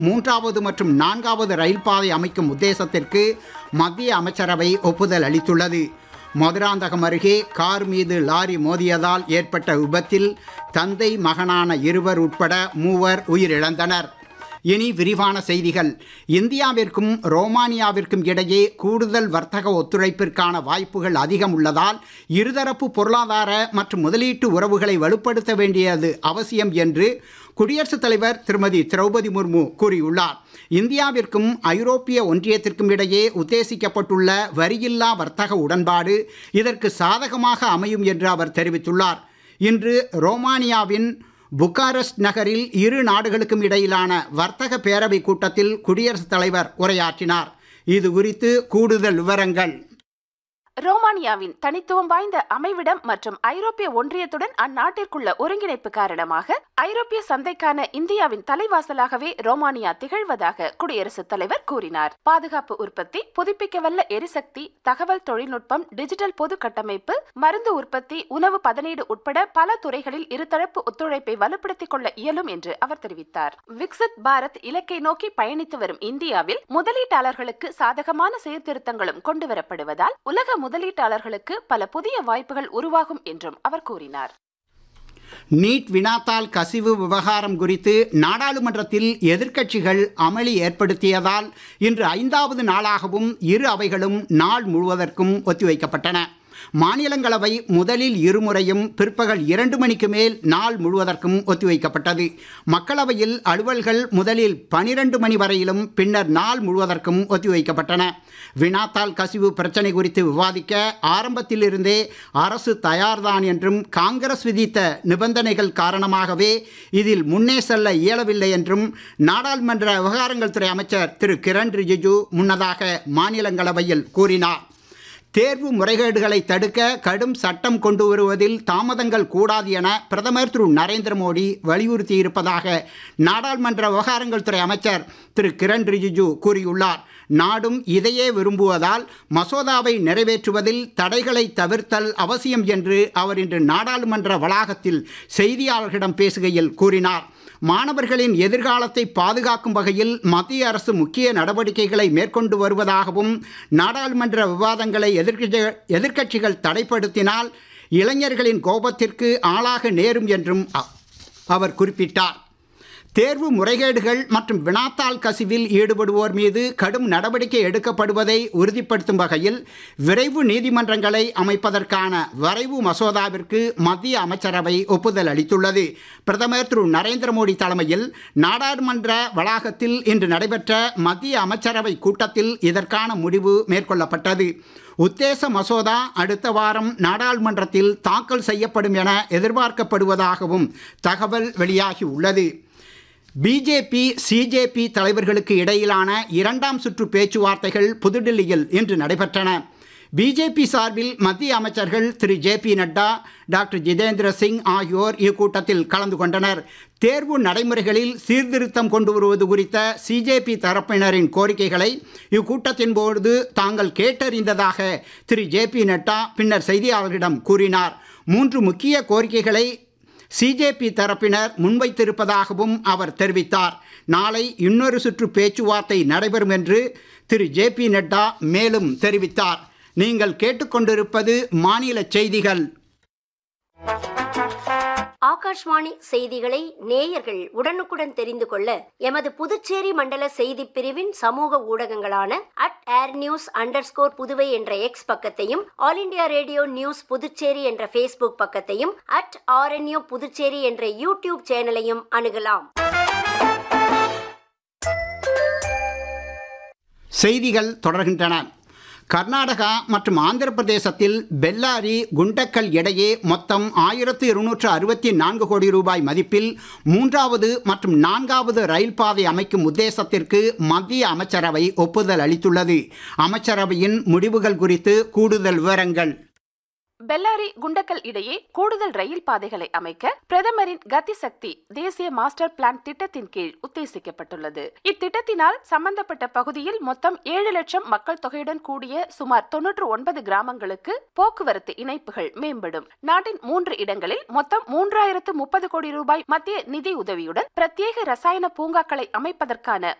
மூன்றாவது மற்றும் நான்காவது ரயில் பாதை அமைக்கும் உத்தேசத்திற்கு மத்திய அமைச்சரவை ஒப்புதல் அளித்துள்ளது மதுராந்தகம் அருகே கார் மீது லாரி மோதியதால் ஏற்பட்ட விபத்தில் தந்தை மகனான இருவர் உட்பட மூவர் உயிரிழந்தனர் இனி விரிவான செய்திகள் இந்தியாவிற்கும் ரோமானியாவிற்கும் இடையே கூடுதல் வர்த்தக ஒத்துழைப்பிற்கான வாய்ப்புகள் அதிகம் உள்ளதால் இருதரப்பு பொருளாதார மற்றும் முதலீட்டு உறவுகளை வலுப்படுத்த வேண்டியது அவசியம் என்று குடியரசுத் தலைவர் திருமதி திரௌபதி முர்மு கூறியுள்ளார் இந்தியாவிற்கும் ஐரோப்பிய ஒன்றியத்திற்கும் இடையே உத்தேசிக்கப்பட்டுள்ள வரியில்லா வர்த்தக உடன்பாடு இதற்கு சாதகமாக அமையும் என்று அவர் தெரிவித்துள்ளார் இன்று ரோமானியாவின் புக்காரெஸ்ட் நகரில் இரு நாடுகளுக்கும் இடையிலான வர்த்தக பேரவை கூட்டத்தில் குடியரசுத் தலைவர் உரையாற்றினார் இது குறித்து கூடுதல் விவரங்கள் ரோமானியாவின் தனித்துவம் வாய்ந்த அமைவிடம் மற்றும் ஐரோப்பிய ஒன்றியத்துடன் அந்நாட்டிற்குள்ள ஒருங்கிணைப்பு காரணமாக ஐரோப்பிய சந்தைக்கான இந்தியாவின் தலைவாசலாகவே ரோமானியா திகழ்வதாக குடியரசுத் தலைவர் கூறினார் பாதுகாப்பு உற்பத்தி புதுப்பிக்கவல்ல எரிசக்தி தகவல் தொழில்நுட்பம் டிஜிட்டல் பொது கட்டமைப்பு மருந்து உற்பத்தி உணவு பதனீடு உட்பட பல துறைகளில் இருதரப்பு ஒத்துழைப்பை வலுப்படுத்திக் கொள்ள இயலும் என்று அவர் தெரிவித்தார் விக்சித் பாரத் இலக்கை நோக்கி பயணித்து வரும் இந்தியாவில் முதலீட்டாளர்களுக்கு சாதகமான சீர்திருத்தங்களும் கொண்டுவரப்படுவதால் உலக முதலீட்டாளர்களுக்கு பல புதிய வாய்ப்புகள் உருவாகும் என்றும் அவர் கூறினார் நீட் வினாத்தால் கசிவு விவகாரம் குறித்து நாடாளுமன்றத்தில் எதிர்க்கட்சிகள் அமளி ஏற்படுத்தியதால் இன்று ஐந்தாவது நாளாகவும் இரு அவைகளும் நாள் முழுவதற்கும் ஒத்திவைக்கப்பட்டன மாநிலங்களவை முதலில் இருமுறையும் பிற்பகல் இரண்டு மணிக்கு மேல் நாள் முழுவதற்கும் ஒத்திவைக்கப்பட்டது மக்களவையில் அலுவல்கள் முதலில் பனிரெண்டு மணி வரையிலும் பின்னர் நாள் முழுவதற்கும் ஒத்திவைக்கப்பட்டன வினாத்தால் கசிவு பிரச்சனை குறித்து விவாதிக்க ஆரம்பத்திலிருந்தே அரசு தயார்தான் என்றும் காங்கிரஸ் விதித்த நிபந்தனைகள் காரணமாகவே இதில் முன்னே செல்ல இயலவில்லை என்றும் நாடாளுமன்ற விவகாரங்கள் துறை அமைச்சர் திரு கிரண் ரிஜிஜு முன்னதாக மாநிலங்களவையில் கூறினார் தேர்வு முறைகேடுகளை தடுக்க கடும் சட்டம் கொண்டு வருவதில் தாமதங்கள் கூடாது என பிரதமர் திரு நரேந்திர மோடி வலியுறுத்தியிருப்பதாக நாடாளுமன்ற விவகாரங்கள் துறை அமைச்சர் திரு கிரண் ரிஜிஜு கூறியுள்ளார் நாடும் இதையே விரும்புவதால் மசோதாவை நிறைவேற்றுவதில் தடைகளை தவிர்த்தல் அவசியம் என்று அவர் இன்று நாடாளுமன்ற வளாகத்தில் செய்தியாளர்களிடம் பேசுகையில் கூறினார் மாணவர்களின் எதிர்காலத்தை பாதுகாக்கும் வகையில் மத்திய அரசு முக்கிய நடவடிக்கைகளை மேற்கொண்டு வருவதாகவும் நாடாளுமன்ற விவாதங்களை எதிர்க்கட்சி எதிர்க்கட்சிகள் தடைப்படுத்தினால் இளைஞர்களின் கோபத்திற்கு ஆளாக நேரும் என்றும் அ- அவர் குறிப்பிட்டார் தேர்வு முறைகேடுகள் மற்றும் வினாத்தாள் கசிவில் ஈடுபடுவோர் மீது கடும் நடவடிக்கை எடுக்கப்படுவதை உறுதிப்படுத்தும் வகையில் விரைவு நீதிமன்றங்களை அமைப்பதற்கான வரைவு மசோதாவிற்கு மத்திய அமைச்சரவை ஒப்புதல் அளித்துள்ளது பிரதமர் திரு நரேந்திர மோடி தலைமையில் நாடாளுமன்ற வளாகத்தில் இன்று நடைபெற்ற மத்திய அமைச்சரவை கூட்டத்தில் இதற்கான முடிவு மேற்கொள்ளப்பட்டது உத்தேச மசோதா அடுத்த வாரம் நாடாளுமன்றத்தில் தாக்கல் செய்யப்படும் என எதிர்பார்க்கப்படுவதாகவும் தகவல் வெளியாகி உள்ளது பிஜேபி சிஜேபி தலைவர்களுக்கு இடையிலான இரண்டாம் சுற்று பேச்சுவார்த்தைகள் புதுடில்லியில் இன்று நடைபெற்றன பிஜேபி சார்பில் மத்திய அமைச்சர்கள் திரு J P Nadda doctor Jitendra Singh ஆகியோர் இக்கூட்டத்தில் கலந்து கொண்டனர் தேர்வு நடைமுறைகளில் சீர்திருத்தம் கொண்டு வருவது குறித்த சிஜேபி தரப்பினரின் கோரிக்கைகளை இக்கூட்டத்தின் போது தாங்கள் கேட்டறிந்ததாக திரு ஜே பி நட்டா பின்னர் செய்தியாளர்களிடம் கூறினார் மூன்று முக்கிய கோரிக்கைகளை சிஜேபி தரப்பினர் முன்வைத்திருப்பதாகவும் அவர் தெரிவித்தார் நாளை இன்னொரு சுற்று பேச்சுவார்த்தை நடைபெறும் என்று திரு ஜே பி நட்டா மேலும் தெரிவித்தார் நீங்கள் கேட்டுக்கொண்டிருப்பது மாநில செய்திகள் ஆகாஷ்வாணி செய்திகளை நேயர்கள் உடனுக்குடன் தெரிந்து கொள்ள எமது புதுச்சேரி மண்டல செய்தி பிரிவின் சமூக ஊடகங்களான at AIR news under Puduvai என்ற எக்ஸ் பக்கத்தையும் all India radio news Puducherry என்ற ஃபேஸ்புக் பக்கத்தையும் அட் ஆர்என்யூ புதுச்சேரி என்ற யூடியூப் சேனலையும் அணுகலாம் செய்திகள் தொடர்கின்றன கர்நாடகா மற்றும் ஆந்திர பிரதேசத்தில் பெல்லாரி குண்டக்கல் இடையே மொத்தம் ஆயிரத்து இருநூற்று அறுபத்தி நான்கு கோடி ரூபாய் மதிப்பில் மூன்றாவது மற்றும் நான்காவது ரயில் பாதை அமைக்கும் உத்தேசத்திற்கு மத்திய அமைச்சரவை ஒப்புதல் அளித்துள்ளது அமைச்சரவையின் முடிவுகள் குறித்து கூடுதல் விவரங்கள் பெல்லாரி குண்டக்கல் இடையே கூடுதல் ரயில் பாதைகளை அமைக்க பிரதமரின் கதி சக்தி தேசிய மாஸ்டர் பிளான் திட்டத்தின் கீழ் உத்தேசிக்கப்பட்டுள்ளது இத்திட்டத்தினால் சம்பந்தப்பட்ட பகுதியில் மொத்தம் ஏழு லட்சம் மக்கள் தொகையுடன் கூடிய சுமார் தொன்னூற்று ஒன்பது கிராமங்களுக்கு போக்குவரத்து இணைப்புகள் மேம்படும் நாட்டின் மூன்று இடங்களில் மொத்தம் மூன்றாயிரத்து முப்பது கோடி ரூபாய் மத்திய நிதி உதவியுடன் பிரத்யேக ரசாயன பூங்காக்களை அமைப்பதற்கான